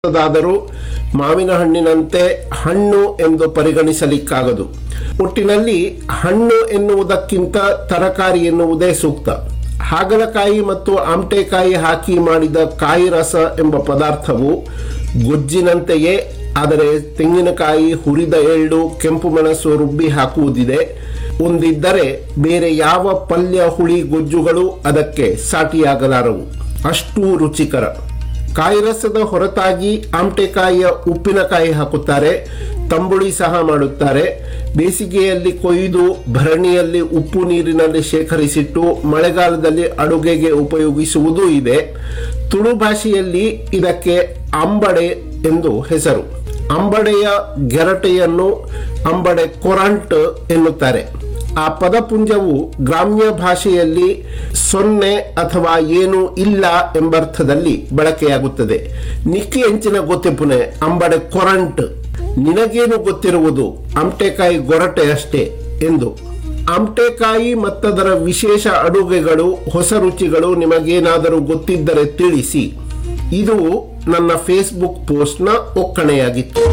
ದಾದರೂ ಮಾವಿನ ಹಣ್ಣಿನಂತೆ ಹಣ್ಣು ಎಂದು ಪರಿಗಣಿಸಲಿಕ್ಕಾಗದು ಒಟ್ಟಿನಲ್ಲಿ ಹಣ್ಣು ಎನ್ನುವುದಕ್ಕಿಂತ ತರಕಾರಿ ಎನ್ನುವುದೇ ಸೂಕ್ತ ಹಾಗಲಕಾಯಿ ಮತ್ತು ಆಮ್ಟೆಕಾಯಿ ಹಾಕಿ ಮಾಡಿದ ಕಾಯಿ ರಸ ಎಂಬ ಪದಾರ್ಥವು ಗೊಜ್ಜಿನಂತೆಯೇ ಆದರೆ ತೆಂಗಿನಕಾಯಿ ಹುರಿದ ಎಳ್ಳು ಕೆಂಪು ಮೆಣಸು ರುಬ್ಬಿ ಹಾಕುವುದಿದೆ ಒಂದಿದ್ದರೆ ಬೇರೆ ಯಾವ ಪಲ್ಯ ಹುಳಿ ಗೊಜ್ಜುಗಳು ಅದಕ್ಕೆ ಸಾಟಿಯಾಗಲಾರವು ಅಷ್ಟು ರುಚಿಕರ ಕಾಯಿರಸದ ಹೊರತಾಗಿ ಆಮ್ಟೆಕಾಯಿಯ ಉಪ್ಪಿನಕಾಯಿ ಹಾಕುತ್ತಾರೆ ತಂಬುಳಿ ಸಹ ಮಾಡುತ್ತಾರೆ ಬೇಸಿಗೆಯಲ್ಲಿ ಕೊಯ್ದು ಭರಣಿಯಲ್ಲಿ ಉಪ್ಪು ನೀರಿನಲ್ಲಿ ಶೇಖರಿಸಿಟ್ಟು ಮಳೆಗಾಲದಲ್ಲಿ ಅಡುಗೆಗೆ ಉಪಯೋಗಿಸುವುದೂ ಇದೆ ತುಳು ಭಾಷೆಯಲ್ಲಿ ಇದಕ್ಕೆ ಅಂಬಡೆ ಎಂದು ಹೆಸರು ಅಂಬಡೆಯ ಗೆರಟೆಯನ್ನು ಅಂಬಡೆ ಕೊರಂಟ್ ಎನ್ನುತ್ತಾರೆ ಆ ಪದಪುಂಜವು ಗ್ರಾಮ್ಯ ಭಾಷೆಯಲ್ಲಿ ಸೊನ್ನೆ ಅಥವಾ ಏನು ಇಲ್ಲ ಎಂಬರ್ಥದಲ್ಲಿ ಬಳಕೆಯಾಗುತ್ತದೆ ನಿಕ್ಕಿ ಎಂಚಿನ ಗೊತ್ತಿಪುನೆ ಅಂಬಡೆ ಕೊರಂಟ್ ನಿನಗೇನು ಗೊತ್ತಿರುವುದು ಆಮ್ಟೆಕಾಯಿ ಗೊರಟೆ ಅಷ್ಟೇ ಎಂದು ಆಮ್ಟೆಕಾಯಿ ಮತ್ತದರ ವಿಶೇಷ ಅಡುಗೆಗಳು ಹೊಸ ರುಚಿಗಳು ನಿಮಗೇನಾದರೂ ಗೊತ್ತಿದ್ದರೆ ತಿಳಿಸಿ ಇದು ನನ್ನ ಫೇಸ್ಬುಕ್ ಪೋಸ್ಟ್ನ ಒಕ್ಕಣೆಯಾಗಿತ್ತು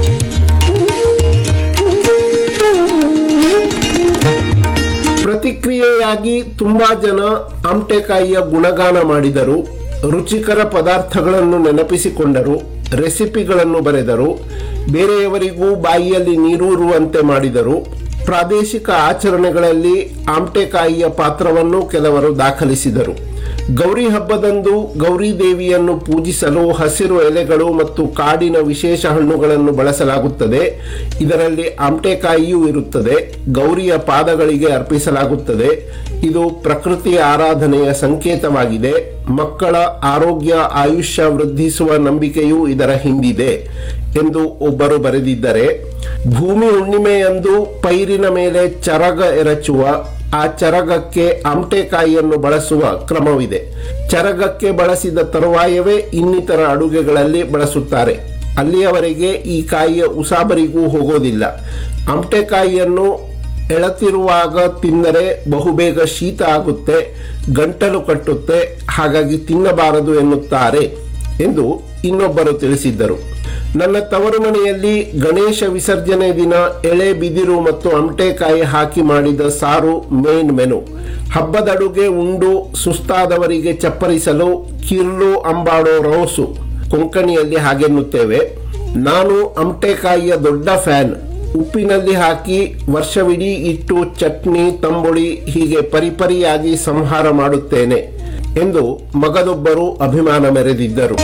ಪ್ರತಿಕ್ರಿಯೆಯಾಗಿ ತುಂಬಾ ಜನ ಆಮ್ಟೆಕಾಯಿಯ ಗುಣಗಾನ ಮಾಡಿದರು ರುಚಿಕರ ಪದಾರ್ಥಗಳನ್ನು ನೆನಪಿಸಿಕೊಂಡರು ರೆಸಿಪಿಗಳನ್ನು ಬರೆದರು ಬೇರೆಯವರಿಗೂ ಬಾಯಿಯಲ್ಲಿ ನೀರೂರುವಂತೆ ಮಾಡಿದರು ಪ್ರಾದೇಶಿಕ ಆಚರಣೆಗಳಲ್ಲಿ ಆಮ್ಟೆಕಾಯಿಯ ಪಾತ್ರವನ್ನು ಕೆಲವರು ದಾಖಲಿಸಿದರು ಗೌರಿ ಹಬ್ಬದಂದು ಗೌರಿ ದೇವಿಯನ್ನು ಪೂಜಿಸಲು ಹಸಿರು ಎಲೆಗಳು ಮತ್ತು ಕಾಡಿನ ವಿಶೇಷ ಹಣ್ಣುಗಳನ್ನು ಬಳಸಲಾಗುತ್ತದೆ ಇದರಲ್ಲಿ ಆಮ್ಟೆಕಾಯಿಯೂ ಇರುತ್ತದೆ ಗೌರಿಯ ಪಾದಗಳಿಗೆ ಅರ್ಪಿಸಲಾಗುತ್ತದೆ ಇದು ಪ್ರಕೃತಿಯ ಆರಾಧನೆಯ ಸಂಕೇತವಾಗಿದೆ ಮಕ್ಕಳ ಆರೋಗ್ಯ ಆಯುಷ್ಯ ವೃದ್ಧಿಸುವ ನಂಬಿಕೆಯೂ ಇದರ ಹಿಂದಿದೆ ಎಂದು ಒಬ್ಬರು ಬರೆದಿದ್ದರೆ ಭೂಮಿ ಹುಣ್ಣಿಮೆಯಂದು ಪೈರಿನ ಮೇಲೆ ಚರಗ ಎರಚುವ ಆ ಚರಗಕ್ಕೆ ಆಮ್ಟೆಕಾಯಿಯನ್ನು ಬಳಸುವ ಕ್ರಮವಿದೆ ಚರಗಕ್ಕೆ ಬಳಸಿದ ತರುವಾಯವೇ ಇನ್ನಿತರ ಅಡುಗೆಗಳಲ್ಲಿ ಬಳಸುತ್ತಾರೆ ಅಲ್ಲಿಯವರೆಗೆ ಈ ಕಾಯಿಯ ಉಸಾಬರಿಗೂ ಹೋಗೋದಿಲ್ಲ ಆಮ್ಟೆಕಾಯಿಯನ್ನು ಎಳತಿರುವಾಗ ತಿಂದರೆ ಬಹುಬೇಗ ಶೀತ ಆಗುತ್ತೆ ಗಂಟಲು ಕಟ್ಟುತ್ತೆ ಹಾಗಾಗಿ ತಿನ್ನಬಾರದು ಎನ್ನುತ್ತಾರೆ ಎಂದು ಇನ್ನೊಬ್ಬರು ತಿಳಿಸಿದ್ದರು ನನ್ನ ತವರು ಮನೆಯಲ್ಲಿ ಗಣೇಶ ವಿಸರ್ಜನೆ ದಿನ ಎಳೆ ಬಿದಿರು ಮತ್ತು ಅಮಟೆಕಾಯಿ ಹಾಕಿ ಮಾಡಿದ ಸಾರು ಮೇನ್ ಮೆನು ಹಬ್ಬದ ಅಡುಗೆ ಉಂಡು ಸುಸ್ತಾದವರಿಗೆ ಚಪ್ಪರಿಸಲು ಕಿರ್ಲು ಅಂಬಾಡೋ ರೋಸು ಕೊಂಕಣಿಯಲ್ಲಿ ಹಾಗೆನ್ನುತ್ತೇವೆ ನಾನು ಅಮಟೆಕಾಯಿಯ ದೊಡ್ಡ ಫ್ಯಾನ್ ಉಪ್ಪಿನಲ್ಲಿ ಹಾಕಿ ವರ್ಷವಿಡೀ ಇಟ್ಟು ಚಟ್ನಿ ತಂಬುಳಿ ಹೀಗೆ ಪರಿಪರಿಯಾಗಿ ಸಂಹಾರ ಮಾಡುತ್ತೇನೆ ಎಂದು ಮಗದೊಬ್ಬರು ಅಭಿಮಾನ ಮೆರೆದಿದ್ದರು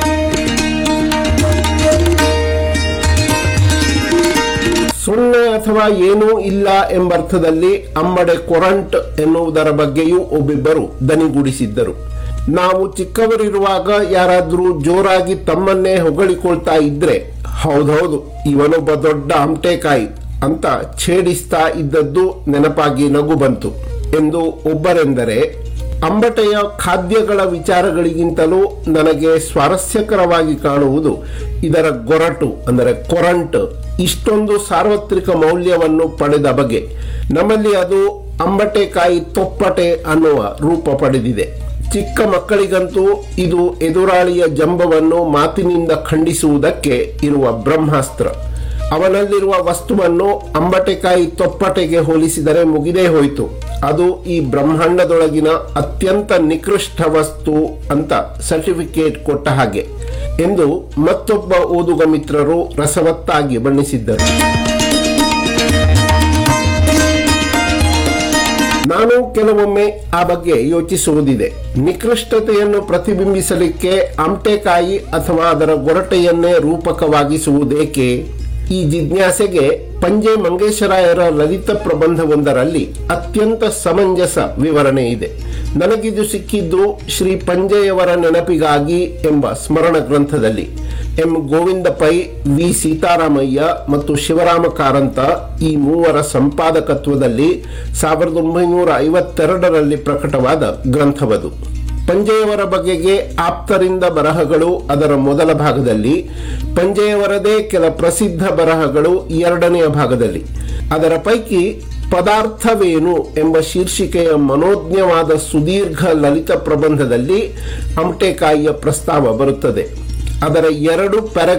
ಸೊನ್ನೆ ಅಥವಾ ಏನೂ ಇಲ್ಲ ಎಂಬರ್ಥದಲ್ಲಿ ಅಂಬಡೆ ಕೊರಂಟ್ ಎನ್ನುವುದರ ಬಗ್ಗೆಯೂ ಒಬ್ಬಿಬ್ಬರು ದನಿಗೂಡಿಸಿದ್ದರು ನಾವು ಚಿಕ್ಕವರಿರುವಾಗ ಯಾರಾದ್ರೂ ಜೋರಾಗಿ ತಮ್ಮನ್ನೇ ಹೊಗಳಿಕೊಳ್ತಾ ಇದ್ರೆ ಹೌದೌದು ಇವನೊಬ್ಬ ದೊಡ್ಡ ಆಮ್ಟೆಕಾಯಿ ಅಂತ ಛೇಡಿಸ್ತಾ ಇದ್ದದ್ದು ನೆನಪಾಗಿ ನಗು ಬಂತು ಎಂದು ಒಬ್ಬರೆಂದರೆ ಅಂಬಟೆಯ ಖಾದ್ಯಗಳ ವಿಚಾರಗಳಿಗಿಂತಲೂ ನನಗೆ ಸ್ವಾರಸ್ಯಕರವಾಗಿ ಕಾಣುವುದು ಇದರ ಗೊರಟು ಅಂದರೆ ಕೊರಂಟ್ ಇಷ್ಟೊಂದು ಸಾರ್ವತ್ರಿಕ ಮೌಲ್ಯವನ್ನು ಪಡೆದ ಬಗೆ ನಮ್ಮಲ್ಲಿ ಅದು ಅಂಬಟೆಕಾಯಿ ತೊಪ್ಪಟೆ ಅನ್ನುವ ರೂಪ ಪಡೆದಿದೆ ಚಿಕ್ಕ ಮಕ್ಕಳಿಗಂತೂ ಇದು ಎದುರಾಳಿಯ ಜಂಬವನ್ನು ಮಾತಿನಿಂದ ಖಂಡಿಸುವುದಕ್ಕೆ ಇರುವ ಬ್ರಹ್ಮಾಸ್ತ್ರ ಅವನಲ್ಲಿರುವ ವಸ್ತುವನ್ನು ಅಂಬಟೆಕಾಯಿ ತೊಪ್ಪಟೆಗೆ ಹೋಲಿಸಿದರೆ ಮುಗಿದೇ ಹೋಯಿತು ಅದು ಈ ಬ್ರಹ್ಮಾಂಡದೊಳಗಿನ ಅತ್ಯಂತ ನಿಕೃಷ್ಟ ವಸ್ತು ಅಂತ ಸರ್ಟಿಫಿಕೇಟ್ ಕೊಟ್ಟ ಹಾಗೆ ಎಂದು ಮತ್ತೊಬ್ಬ ಓದುಗ ಮಿತ್ರರು ರಸವತ್ತಾಗಿ ಬಣ್ಣಿಸಿದ್ದರು ನಾನು ಕೆಲವೊಮ್ಮೆ ಆ ಬಗ್ಗೆ ಯೋಚಿಸುವುದಿದೆ ನಿಕೃಷ್ಟತೆಯನ್ನು ಪ್ರತಿಬಿಂಬಿಸಲಿಕ್ಕೆ ಆಮ್ಟೆಕಾಯಿ ಅಥವಾ ಅದರ ಗೊರಟೆಯನ್ನೇ ರೂಪಕವಾಗಿಸುವುದೇಕೆ ಈ ಜಿಜ್ಞಾಸೆಗೆ ಪಂಜೆ ಮಂಗೇಶರಾಯರ ಲಲಿತ ಪ್ರಬಂಧವೊಂದರಲ್ಲಿ ಅತ್ಯಂತ ಸಮಂಜಸ ವಿವರಣೆ ಇದೆ ನನಗಿದು ಸಿಕ್ಕಿದ್ದು ಶ್ರೀ ಪಂಜೆಯವರ ನೆನಪಿಗಾಗಿ ಎಂಬ ಸ್ಮರಣ ಗ್ರಂಥದಲ್ಲಿ ಎಂ ಗೋವಿಂದ ಪೈ ವಿ ಸೀತಾರಾಮಯ್ಯ ಮತ್ತು ಶಿವರಾಮ ಕಾರಂತ ಈ ಮೂವರ ಸಂಪಾದಕತ್ವದಲ್ಲಿ ಸಾವಿರದ ಒಂಬೈನೂರ ಐವತ್ತೆರಡರಲ್ಲಿ ಪ್ರಕಟವಾದ ಗ್ರಂಥವದು ಪಂಜೆಯವರ ಬಗೆಗೆ ಆಪ್ತರಿಂದ ಬರಹಗಳು ಅದರ ಮೊದಲ ಭಾಗದಲ್ಲಿ ಪಂಜೆಯವರದೇ ಕೆಲ ಪ್ರಸಿದ್ಧ ಬರಹಗಳು ಎರಡನೆಯ ಭಾಗದಲ್ಲಿ ಅದರ ಪೈಕಿ ಪದಾರ್ಥವೇನು ಎಂಬ ಶೀರ್ಷಿಕೆಯ ಮನೋಜ್ಞವಾದ ಸುದೀರ್ಘ ಲಲಿತ ಪ್ರಬಂಧದಲ್ಲಿ ಅಮಟೆಕಾಯಿಯ ಪ್ರಸ್ತಾವ ಬರುತ್ತದೆ ಅದರ ಎರಡು ಪ್ಯಾರಾಗ್ರಾಫ್